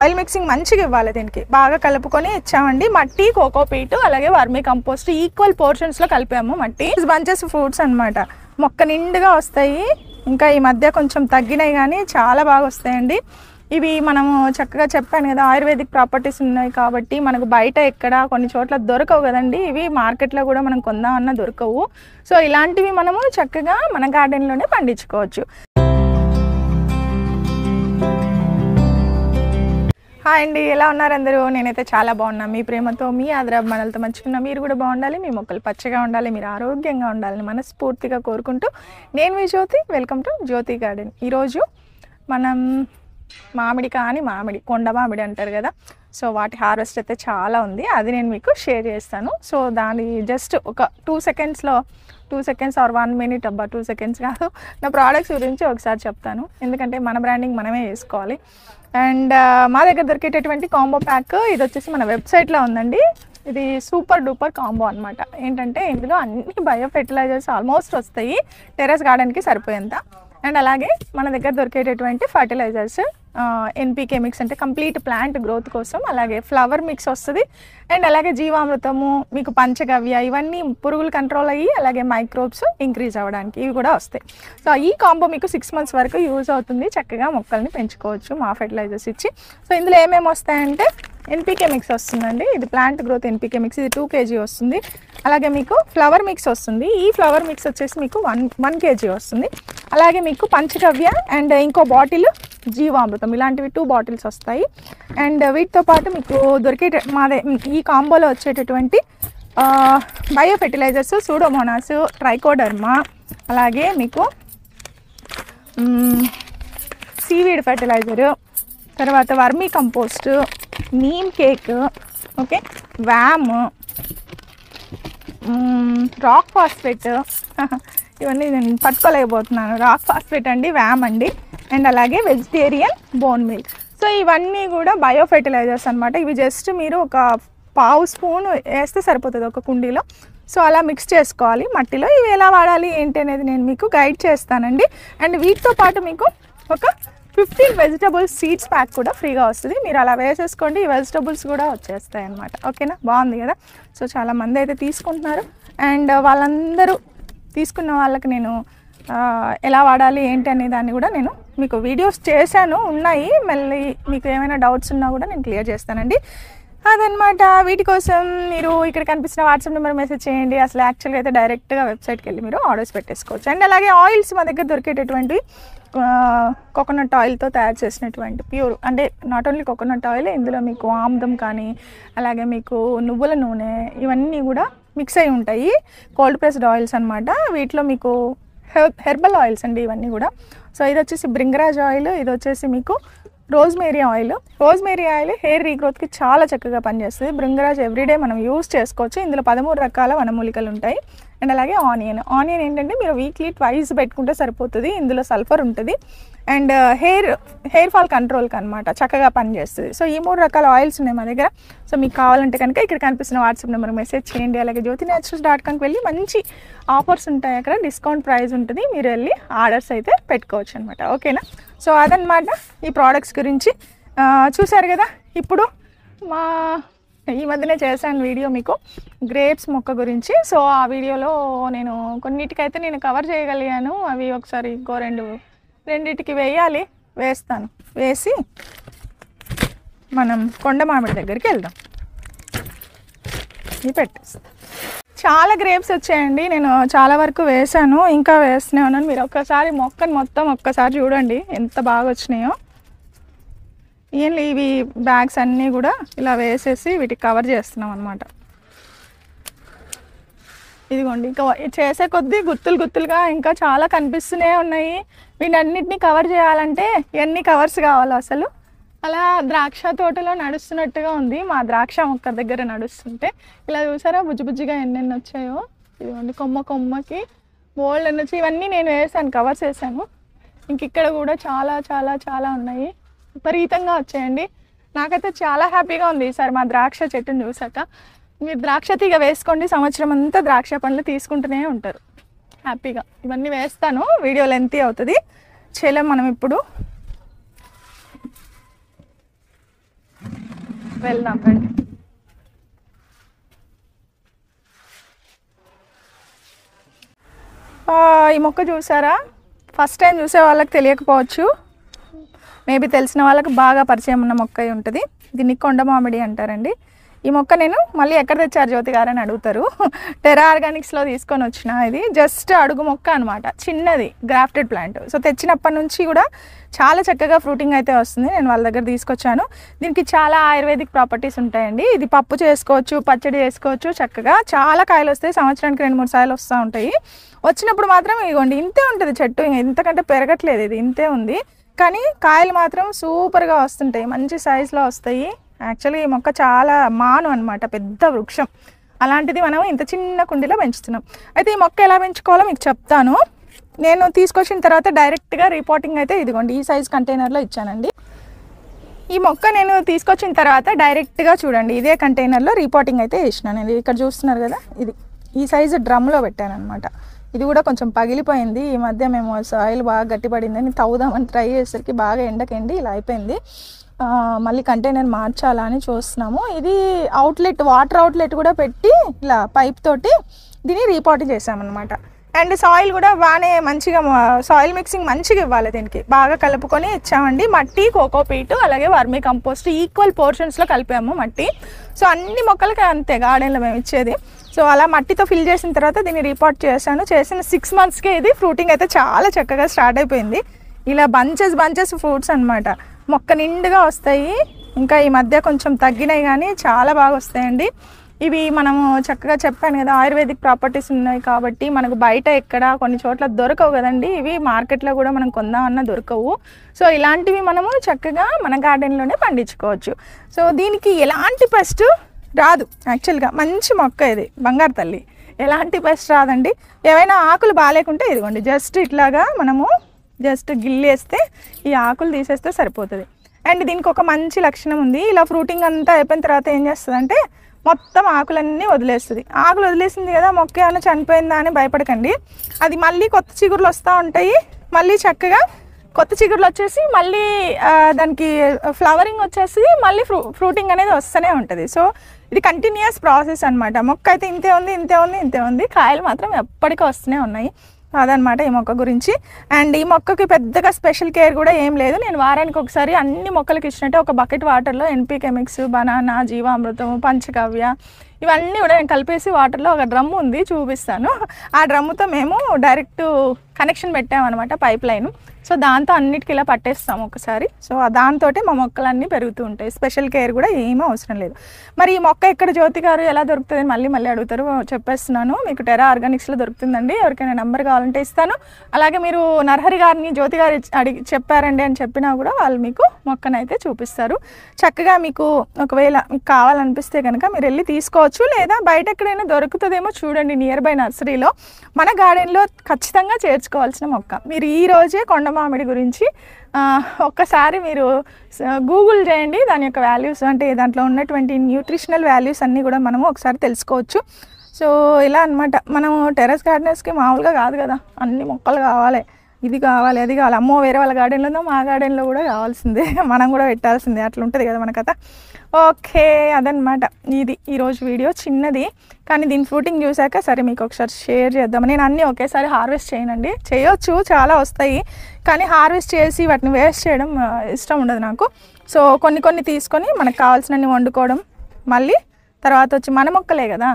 oil mixing మంచిగా ఇవ్వాలి దీనికి బాగా కలుపుకొని ఇచ్చామండి మట్టి కోకోపీట్ అలాగే వర్మీ కంపోస్ట్ ఈక్వల్ పోర్షన్స్లో కలిపాము మట్టి బంచెస్ ఫ్రూట్స్ అన్నమాట మొక్క నిండుగా వస్తాయి ఇంకా ఈ మధ్య కొంచెం తగ్గినాయి కానీ చాలా బాగా వస్తాయండి ఇవి మనము చక్కగా చెప్పాను కదా ఆయుర్వేదిక్ ప్రాపర్టీస్ ఉన్నాయి కాబట్టి మనకు బయట ఎక్కడ కొన్ని చోట్ల దొరకవు కదండి ఇవి మార్కెట్లో కూడా మనం కొందామన్నా దొరకవు సో ఇలాంటివి మనము చక్కగా మన గార్డెన్లోనే పండించుకోవచ్చు హాయ్ అండి ఎలా ఉన్నారు అందరూ నేనైతే చాలా బాగున్నా మీ ప్రేమతో మీ ఆదరాభిమానాలతో మంచిగా మీరు కూడా బాగుండాలి మీ మొక్కలు పచ్చగా ఉండాలి మీరు ఆరోగ్యంగా ఉండాలని మనస్ఫూర్తిగా కోరుకుంటూ నేను మీ Jyothi welcome to Jyothi garden ఈరోజు మనం మామిడి కానీ మామిడి కొండ మామిడి అంటారు కదా సో వాటి హార్వెస్ట్ అయితే చాలా ఉంది అది నేను మీకు షేర్ చేస్తాను సో దాని జస్ట్ ఒక టూ సెకండ్స్లో two seconds or one minute అబ్బా టూ సెకండ్స్ కాదు నా ప్రోడక్ట్స్ గురించి ఒకసారి చెప్తాను ఎందుకంటే మన బ్రాండింగ్ మనమే చేసుకోవాలి అండ్ మా దగ్గర దొరికేటటువంటి కాంబో ప్యాక్ ఇది వచ్చేసి మన వెబ్సైట్లో ఉందండి ఇది సూపర్ డూపర్ కాంబో అనమాట ఏంటంటే ఇందులో అన్ని బయో ఫెర్టిలైజర్స్ ఆల్మోస్ట్ వస్తాయి టెర్రస్ గార్డెన్కి సరిపోయేంత అండ్ అలాగే మన దగ్గర దొరికేటటువంటి ఫర్టిలైజర్స్ ఎన్పీకే మిక్స్ అంటే కంప్లీట్ ప్లాంట్ గ్రోత్ కోసం అలాగే ఫ్లవర్ మిక్స్ వస్తుంది అండ్ అలాగే జీవామృతము మీకు పంచగవ్య ఇవన్నీ పురుగులు కంట్రోల్ అయ్యి అలాగే మైక్రోబ్స్ ఇంక్రీజ్ అవ్వడానికి ఇవి కూడా వస్తాయి సో ఈ కాంబో మీకు సిక్స్ మంత్స్ వరకు యూజ్ అవుతుంది చక్కగా మొక్కల్ని పెంచుకోవచ్చు మా ఫెర్టిలైజర్స్ ఇచ్చి సో ఇందులో ఏమేమి వస్తాయంటే ఎన్పీకే మిక్స్ వస్తుందండి ఇది ప్లాంట్ గ్రోత్ ఎన్పీకే మిక్స్ ఇది టూ కేజీ వస్తుంది అలాగే మీకు ఫ్లవర్ మిక్స్ వస్తుంది ఈ ఫ్లవర్ మిక్స్ వచ్చేసి మీకు వన్ వన్ కేజీ వస్తుంది అలాగే మీకు పంచగవ్య అండ్ ఇంకో బాటిల్ జీవామృతం ఇలాంటివి టూ బాటిల్స్ వస్తాయి అండ్ వీటితో పాటు మీకు దొరికే మాదే ఈ కాంబోలో వచ్చేటటువంటి బయో ఫెర్టిలైజర్స్ సూడోమోనాస్ ట్రైకోడర్మా అలాగే మీకు సీవీడ్ ఫెర్టిలైజరు తర్వాత vermicompost neem cake okay VAM rock phosphate ఇవన్నీ నేను పట్టుకోలేకపోతున్నాను రాక్ ఫాస్ఫేట్ అండి వ్యామ్ అండి అండ్ అలాగే వెజిటేరియన్ బోన్ మిల్క్ సో ఇవన్నీ కూడా బయో ఫెర్టిలైజర్స్ అనమాట ఇవి జస్ట్ మీరు ఒక పావు స్పూన్ వేస్తే సరిపోతుంది ఒక కుండీలో సో అలా మిక్స్ చేసుకోవాలి మట్టిలో ఇవి ఎలా వాడాలి ఏంటి అనేది నేను మీకు గైడ్ చేస్తానండి అండ్ వీటితో పాటు మీకు ఒక ఫిఫ్టీన్ వెజిటబుల్ సీడ్స్ ప్యాక్ కూడా ఫ్రీగా వస్తుంది మీరు అలా వేసేసుకోండి ఈ వెజిటబుల్స్ కూడా వచ్చేస్తాయి అనమాట ఓకేనా బాగుంది కదా సో చాలా మంది అయితే తీసుకుంటున్నారు అండ్ వాళ్ళందరూ తీసుకున్న వాళ్ళకి నేను ఆ, ఎలా వాడాలి ఏంటి అనే దాన్ని కూడా నేను మీకు వీడియోస్ చేశాను ఉన్నాయి మళ్ళీ మీకు ఏమైనా డౌట్స్ ఉన్నా కూడా నేను క్లియర్ చేస్తానండి అదనమాట వీటి కోసం మీరు ఇక్కడ కనిపిస్తున్న వాట్సాప్ నెంబర్ మెసేజ్ చేయండి అసలు యాక్చువల్గా అయితే డైరెక్ట్గా వెబ్సైట్కి వెళ్ళి మీరు ఆర్డర్స్ పెట్టేసుకోవచ్చు అండ్ అలాగే ఆయిల్స్ మా దగ్గర దొరికేటటువంటి కోకోనట్ ఆయిల్తో తయారు చేసినటువంటి ప్యూర్ అంటే నాట్ ఓన్లీ కోకోనట్ ఆయిల్ ఇందులో మీకు ఆముదం కానీ అలాగే మీకు నువ్వుల నూనె ఇవన్నీ కూడా మిక్స్ అయి ఉంటాయి కోల్డ్ ప్రెస్డ్ ఆయిల్స్ అనమాట వీటిలో మీకు హెర్ హెర్బల్ ఆయిల్స్ అండి ఇవన్నీ కూడా సో ఇది వచ్చేసి బ్రింగరాజ్ ఆయిల్ ఇది వచ్చేసి మీకు rosemary oil rosemary oil hair రీగ్రోత్కి చాలా చక్కగా పనిచేస్తుంది బృంగరాజ్ ఎవ్రీడే మనం యూస్ చేసుకోవచ్చు ఇందులో పదమూడు రకాల వనమూలికలు ఉంటాయి అండ్ అలాగే ఆనియన్ ఆనియన్ ఏంటంటే మీరు వీక్లీ ట్వైస్ పెట్టుకుంటే సరిపోతుంది ఇందులో సల్ఫర్ ఉంటుంది అండ్ హెయిర్ హెయిర్ ఫాల్ కంట్రోల్కి అనమాట చక్కగా పనిచేస్తుంది సో ఈ మూడు రకాల ఆయిల్స్ ఉన్నాయి మా దగ్గర సో మీకు కావాలంటే కనుక ఇక్కడ కనిపిస్తున్న వాట్సాప్ నెంబర్ మెసేజ్ చేయండి అలాగే జ్యోతి న్యాచురల్స్ డాట్ కామ్కి వెళ్ళి మంచి ఆఫర్స్ ఉంటాయి అక్కడ డిస్కౌంట్ ప్రైస్ ఉంటుంది మీరు వెళ్ళి ఆర్డర్స్ అయితే పెట్టుకోవచ్చు అనమాట ఓకేనా సో అదనమాట ఈ ప్రోడక్ట్స్ గురించి ఆ, చూసారు కదా ఇప్పుడు మా ఈ మధ్యనే చేశాను వీడియో మీకు గ్రేప్స్ మొక్క గురించి సో ఆ వీడియోలో నేను కొన్నిటికైతే నేను కవర్ చేయగలిగాను అవి ఒకసారి ఇంకో రెండు రెండిటికి వేయాలి వేస్తాను వేసి మనం కొండ మామిడి దగ్గరికి వెళ్దాం ఇది పెట్టేస్తాను చాలా గ్రేప్స్ వచ్చాయండి నేను చాలా వరకు వేసాను ఇంకా వేస్తూనే ఉన్నాను మీరు ఒక్కసారి మొక్కను మొత్తం ఒక్కసారి చూడండి ఎంత బాగా వచ్చినాయో ఏంటి ఇవి బ్యాగ్స్ అన్నీ కూడా ఇలా వేసేసి వీటికి కవర్ చేస్తున్నాం అనమాట ఇదిగోండి ఇంకా చేసే కొద్దీ గుత్తులు గుత్తులుగా ఇంకా చాలా కనిపిస్తూనే ఉన్నాయి వీటన్నిటిని కవర్ చేయాలంటే ఎన్ని కవర్స్ కావాలి అసలు అలా ద్రాక్ష తోటలో నడుస్తున్నట్టుగా ఉంది మా ద్రాక్ష మొక్క దగ్గర నడుస్తుంటే ఇలా చూసారా బుజ్జి బుజ్జిగా ఎన్నెన్ని వచ్చాయో ఇదిగోండి కొమ్మ కొమ్మకి బోల్డ్ ఎన్ని వచ్చి ఇవన్నీ నేను వేసాను కవర్స్ వేసాను ఇంక ఇక్కడ కూడా చాలా చాలా చాలా ఉన్నాయి విపరీతంగా వచ్చాయండి నాకైతే చాలా హ్యాపీగా ఉంది ఈసారి మా ద్రాక్ష చెట్టుని చూసాక మీరు ద్రాక్ష తీగ వేసుకోండి సంవత్సరం అంతా ద్రాక్ష పండ్లు తీసుకుంటూనే ఉంటారు హ్యాపీగా ఇవన్నీ వేస్తాను వీడియో లెంతీ అవుతుంది చేలో మనం ఇప్పుడు వెళ్దాం రండి ఆ, ఈ మొక్క చూసారా ఫస్ట్ టైం చూసే వాళ్ళకి తెలియకపోవచ్చు మేబీ తెలిసిన వాళ్ళకి బాగా పరిచయం ఉన్న మొక్క అయి ఉంటుంది దీన్ని కొండ మామిడి అంటారండి ఈ మొక్క నేను మళ్ళీ ఎక్కడ తెచ్చారు జ్యోతి గారు అని అడుగుతారు టెరా ఆర్గానిక్స్లో తీసుకొని వచ్చిన ఇది జస్ట్ అడుగు మొక్క అనమాట చిన్నది గ్రాఫ్టెడ్ ప్లాంట్ సో తెచ్చినప్పటి నుంచి కూడా చాలా చక్కగా ఫ్రూటింగ్ అయితే వస్తుంది నేను వాళ్ళ దగ్గర తీసుకొచ్చాను దీనికి చాలా ఆయుర్వేదిక్ ప్రాపర్టీస్ ఉంటాయండి ఇది పప్పు చేసుకోవచ్చు పచ్చడి చేసుకోవచ్చు చక్కగా చాలా కాయలు వస్తాయి సంవత్సరానికి రెండు మూడు సార్లు వస్తూ ఉంటాయి వచ్చినప్పుడు మాత్రం ఇదిగోండి ఇంతే ఉంటుంది చెట్టు ఇంతకంటే పెరగట్లేదు ఇది ఇంతే ఉంది కానీ కాయలు మాత్రం సూపర్గా వస్తుంటాయి మంచి సైజులో వస్తాయి యాక్చువల్లీ ఈ మొక్క చాలా మాను అనమాట పెద్ద వృక్షం అలాంటిది మనం ఇంత చిన్న కుండీలో పెంచుతున్నాం అయితే ఈ మొక్క ఎలా పెంచుకోవాలో మీకు చెప్తాను నేను తీసుకొచ్చిన తర్వాత డైరెక్ట్గా రిపోర్టింగ్ అయితే ఇదిగోండి ఈ సైజ్ కంటైనర్లో ఇచ్చానండి ఈ మొక్క నేను తీసుకొచ్చిన తర్వాత డైరెక్ట్గా చూడండి ఇదే కంటైనర్లో రిపోర్టింగ్ అయితే వేసినాను ఇది ఇక్కడ చూస్తున్నారు కదా ఇది ఈ సైజు డ్రమ్లో పెట్టాను అనమాట ఇది కూడా కొంచెం పగిలిపోయింది ఈ మధ్య మేము సాయిల్ బాగా గట్టిపడిందని తవ్వుదామని ట్రై చేసేసరికి బాగా ఎండకెండి ఇలా అయిపోయింది ఆ, మళ్ళీ కంటైనర్ మార్చాలా అని చూస్తున్నాము ఇది అవుట్లెట్ వాటర్ అవుట్లెట్ కూడా పెట్టి ఇలా పైప్ తోటి దీన్ని రీపాట్ చేసామన్నమాట అండ్ సాయిల్ కూడా బాగానే మంచిగా సాయిల్ మిక్సింగ్ మంచిగా ఇవ్వాలి దీనికి బాగా కలుపుకొని ఇచ్చామండి మట్టి కోకోపీట్ అలాగే వర్మీ కంపోస్ట్ ఈక్వల్ పోర్షన్స్లో కలిపాము మట్టి సో అన్ని మొక్కలకి అంతే గార్డెన్లో మేము ఇచ్చేది సో అలా మట్టితో ఫిల్ చేసిన తర్వాత దీన్ని రిపోర్ట్ చేశాను చేసిన సిక్స్ మంత్స్కే ఇది ఫ్రూటింగ్ అయితే చాలా చక్కగా స్టార్ట్ అయిపోయింది ఇలా బంచెస్ బంచెస్ ఫ్రూట్స్ అన్నమాట మొక్క నిండుగా వస్తాయి ఇంకా ఈ మధ్య కొంచెం తగ్గినాయి కానీ చాలా బాగా వస్తాయండి ఇవి మనము చక్కగా చెప్పాను కదా ఆయుర్వేదిక్ ప్రాపర్టీస్ ఉన్నాయి కాబట్టి మనకు బయట ఎక్కడ కొన్ని చోట్ల దొరకవు కదండి ఇవి మార్కెట్లో కూడా మనం కొందామన్నా దొరకవు సో ఇలాంటివి మనము చక్కగా మన గార్డెన్లోనే పండించుకోవచ్చు సో దీనికి ఎలాంటి పెస్ట్ రాదు యాక్చువల్గా మంచి మొక్క ఇది బంగారు తల్లి ఎలాంటి పెస్ట్ రాదండి ఏవైనా ఆకులు బాగాలేకుంటే ఇదిగోండి జస్ట్ ఇట్లాగా మనము జస్ట్ గిల్లేస్తే ఈ ఆకులు తీసేస్తే సరిపోతుంది అండ్ దీనికి ఒక మంచి లక్షణం ఉంది ఇలా ఫ్రూటింగ్ అంతా అయిపోయిన తర్వాత ఏం చేస్తుందంటే మొత్తం ఆకులన్నీ వదిలేస్తుంది ఆకులు వదిలేసింది కదా మొక్క ఏమైనా చనిపోయిందా అని భయపడకండి అది మళ్ళీ కొత్త చిగురులు వస్తూ ఉంటాయి మళ్ళీ చక్కగా కొత్త చిగురులు వచ్చేసి మళ్ళీ ఆ, దానికి ఫ్లవరింగ్ వచ్చేసి మళ్ళీ ఫ్రూ ఫ్రూటింగ్ అనేది వస్తూనే ఉంటుంది సో ఇది కంటిన్యూస్ ప్రాసెస్ అన్నమాట మొక్క అయితే ఇంతే ఉంది ఇంతే ఉంది ఇంతే ఉంది కాయలు మాత్రం ఎప్పటికీ వస్తూనే ఉన్నాయి అదనమాట ఈ మొక్క గురించి అండ్ ఈ మొక్కకి పెద్దగా స్పెషల్ కేర్ కూడా ఏం లేదు నేను వారానికి ఒకసారి అన్ని మొక్కలకి ఇచ్చినట్టే ఒక బకెట్ వాటర్లో ఎన్పీ కెమిక్స్ బనానా జీవామృతం పంచగవ్య ఇవన్నీ కూడా నేను కలిపేసి వాటర్లో ఒక డ్రమ్ ఉంది చూపిస్తాను ఆ డ్రమ్ముతో మేము డైరెక్ట్ కనెక్షన్ పెట్టామన్నమాట పైప్ లైన్ సో దాంతో అన్నిటికీ ఇలా పట్టేస్తాం ఒకసారి సో దాంతో మా మొక్కలన్నీ పెరుగుతూ ఉంటాయి స్పెషల్ కేర్ కూడా ఏమీ అవసరం లేదు మరి ఈ మొక్క ఎక్కడ జ్యోతి గారు ఎలా దొరుకుతుంది మళ్ళీ మళ్ళీ అడుగుతారు చెప్పేస్తున్నాను మీకు టెరా ఆర్గానిక్స్లో దొరుకుతుందండి ఎవరికైనా నెంబర్ కావాలంటే ఇస్తాను అలాగే మీరు నర్హరి గారిని జ్యోతి గారు ఇచ్చి- అడిగి చెప్పారండి అని చెప్పినా కూడా వాళ్ళు మీకు మొక్కనైతే చూపిస్తారు చక్కగా మీకు ఒకవేళ మీకు కావాలనిపిస్తే కనుక మీరు వెళ్ళి తీసుకోవచ్చు లేదా బయట ఎక్కడైనా దొరుకుతుందేమో చూడండి నియర్ బై నర్సరీలో మన గార్డెన్లో ఖచ్చితంగా చేర్చుకోవాల్సిన మొక్క మీరు ఈ రోజే కొండ మామిడి గురించి ఆ, ఒక్కసారి మీరు స- గూగుల్ చేయండి దాని యొక్క వాల్యూస్ అంటే దాంట్లో ఉన్నటువంటి న్యూట్రిషనల్ వాల్యూస్ అన్నీ కూడా మనము ఒకసారి తెలుసుకోవచ్చు సో ఇలా అన్నమాట మనం టెర్రస్ గార్డెనర్స్కి మామూలుగా కాదు కదా అన్ని మొక్కలు కావాలి ఇది కావాలి అది కావాలి అమ్మో వేరే వాళ్ళ గార్డెన్లో ఉందో మా గార్డెన్లో కూడా కావాల్సిందే మనం కూడా పెట్టాల్సిందే అట్లా ఉంటుంది కదా మన కథ ఓకే అదనమాట ఇది ఈరోజు వీడియో చిన్నది కానీ దీని ఫ్రూటింగ్ చూశాక సరే మీకు ఒకసారి షేర్ చేద్దాం నేను అన్నీ ఒకేసారి హార్వెస్ట్ చేయనండి చేయొచ్చు చాలా వస్తాయి కానీ హార్వెస్ట్ చేసి వాటిని వేస్ట్ చేయడం ఆ, ఇష్టం ఉండదు నాకు సో కొన్ని కొన్ని తీసుకొని మనకు కావాల్సినన్ని వండుకోవడం మళ్ళీ తర్వాత వచ్చి మన మొక్కలే కదా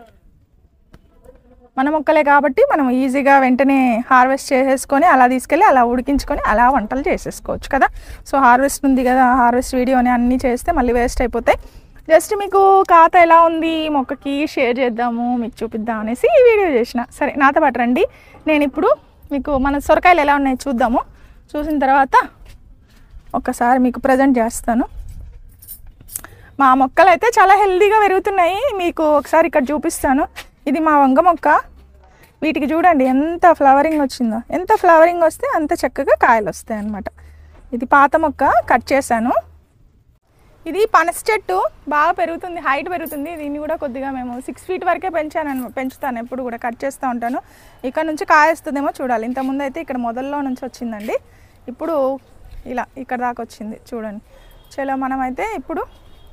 మన మొక్కలే కాబట్టి మనం ఈజీగా వెంటనే హార్వెస్ట్ చేసేసుకొని అలా తీసుకెళ్ళి అలా ఉడికించుకొని అలా వంటలు చేసేసుకోవచ్చు కదా సో హార్వెస్ట్ ఉంది కదా హార్వెస్ట్ వీడియోని అన్నీ చేస్తే మళ్ళీ వేస్ట్ అయిపోతాయి జస్ట్ మీకు ఖాతా ఎలా ఉంది ఈ మొక్కకి షేర్ చేద్దాము మీకు చూపిద్దాం అనేసి ఈ వీడియో చేసిన సరే నాతో పాటు రండి నేను ఇప్పుడు మీకు మన సొరకాయలు ఎలా ఉన్నాయో చూద్దాము చూసిన తర్వాత ఒకసారి మీకు ప్రజెంట్ చేస్తాను మా మొక్కలు అయితే చాలా హెల్తీగా పెరుగుతున్నాయి మీకు ఒకసారి ఇక్కడ చూపిస్తాను ఇది మా వంగ మొక్క వీటికి చూడండి ఎంత ఫ్లవరింగ్ వచ్చిందో ఎంత ఫ్లవరింగ్ వస్తే అంత చక్కగా కాయలు వస్తాయి అన్నమాట ఇది పాత మొక్క కట్ చేశాను ఇది పనస చెట్టు బాగా పెరుగుతుంది హైట్ పెరుగుతుంది దీన్ని కూడా కొద్దిగా మేము సిక్స్ ఫీట్ వరకే పెంచాను పెంచుతాను ఎప్పుడు కూడా కట్ చేస్తూ ఉంటాను ఇక్కడ నుంచి కాయేస్తుందేమో చూడాలి ఇంతకుముందు అయితే ఇక్కడ మొదల్లో నుంచి వచ్చిందండి ఇప్పుడు ఇలా ఇక్కడ దాకా వచ్చింది చూడండి చలో మనమైతే ఇప్పుడు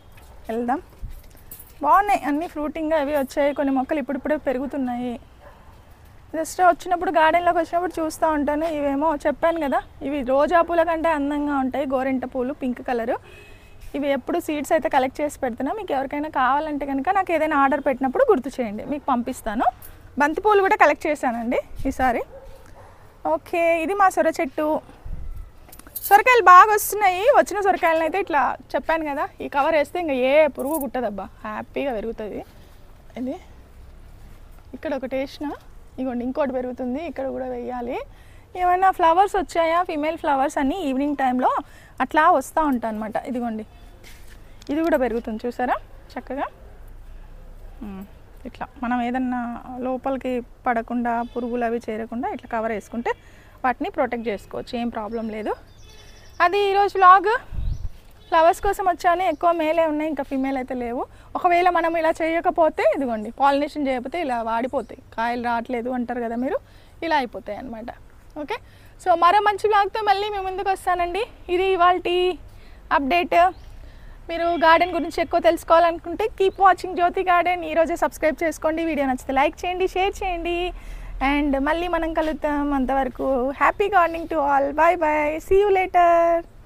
వెళ్దాం బాగున్నాయి అన్ని ఫ్రూటింగ్ అవి వచ్చాయి కొన్ని మొక్కలు ఇప్పుడిప్పుడే పెరుగుతున్నాయి జస్ట్ వచ్చినప్పుడు గార్డెన్లోకి వచ్చినప్పుడు చూస్తూ ఉంటాను ఇవేమో చెప్పాను కదా ఇవి రోజా పూల కంటే అందంగా ఉంటాయి గోరింట పూలు పింక్ కలరు ఇవి ఎప్పుడు సీడ్స్ అయితే కలెక్ట్ చేసి పెడుతున్నా మీకు ఎవరికైనా కావాలంటే కనుక నాకు ఏదైనా ఆర్డర్ పెట్టినప్పుడు గుర్తు చేయండి మీకు పంపిస్తాను బంతి పూలు కూడా కలెక్ట్ చేశానండి ఈసారి ఓకే ఇది మా సొర చెట్టు సొరకాయలు బాగా వస్తున్నాయి వచ్చిన సొరకాయలను అయితే ఇట్లా చెప్పాను కదా ఈ కవర్ వేస్తే ఇంకా ఏ పురుగు కుట్టదబ్బా హ్యాపీగా పెరుగుతుంది ఇది ఇక్కడ ఒకటి వేసిన ఇగోండి ఇంకోటి పెరుగుతుంది ఇక్కడ కూడా వేయాలి ఏమైనా ఫ్లవర్స్ వచ్చాయా ఫీమేల్ ఫ్లవర్స్ అన్నీ ఈవినింగ్ టైంలో అట్లా వస్తూ ఉంటాయి అనమాట ఇదిగోండి ఇది కూడా పెరుగుతుంది చూసారా చక్కగా ఉమ్, ఇట్లా మనం ఏదన్నా లోపలికి పడకుండా పురుగులు అవి చేరకుండా ఇట్లా కవర్ వేసుకుంటే వాటిని ప్రొటెక్ట్ చేసుకోవచ్చు ఏం ప్రాబ్లం లేదు అది ఈరోజు వ్లాగ్ ఫ్లవర్స్ కోసం వచ్చాను ఎక్కువ మేలే ఉన్నాయి ఇంకా ఫీమేల్ అయితే లేవు ఒకవేళ మనం ఇలా చేయకపోతే ఇదిగోండి పాలినేషన్ చేయకపోతే ఇలా వాడిపోతాయి కాయలు రావట్లేదు అంటారు కదా మీరు ఇలా అయిపోతాయి అన్నమాట ఓకే సో మరో మంచి బ్లాగ్తో మళ్ళీ మేము ముందుకు వస్తానండి ఇది ఇవాళ అప్డేట్ మీరు గార్డెన్ గురించి ఎక్కువ తెలుసుకోవాలనుకుంటే కీప్ వాచింగ్ జ్యోతి గార్డెన్ ఈరోజే సబ్స్క్రైబ్ చేసుకోండి వీడియో నచ్చితే లైక్ చేయండి షేర్ చేయండి అండ్ మళ్ళీ మనం కలుద్దాం అంతవరకు happy gardening to all bye bye see you later